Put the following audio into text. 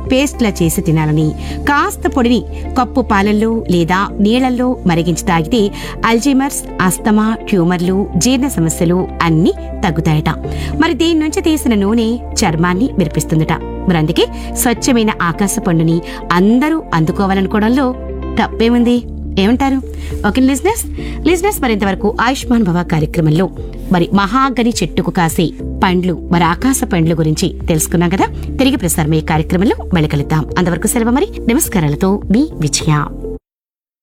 పేస్ట్లా చేసి తినాలని కాస్త పొడిని కప్పు పాలల్లో లేదా నీళ్లలో మరిగించి తాగితే అల్జీమర్స్ అస్తమా ట్యూమర్లు జీర్ణ సమస్యలు అన్నీ తగ్గుతాయట మరి దీని నుంచి తీసిన నూనె చర్మాన్ని మెరిపిస్తుందట మరి అందుకే స్వచ్ఛమైన ఆకాశ పండుని అందరూ అందుకోవాలనుకోవడంలో తప్పేముంది ఏమంటారు ఓకే లిజినెస్ లిజినెస్ మరింతవరకు ఆయుష్మాన్ భవ కార్యక్రమంలో మరి మహాగని చెట్టుకు కాసే పండ్లు మరి ఆకాశ పండ్ల గురించి తెలుసుకున్నాం కదా తిరిగి ప్రసారమయ్యే కార్యక్రమంలో మళ్ళీ కలుద్దాం అంతవరకు సెలవు మరి నమస్కారాలతో మీ విజయ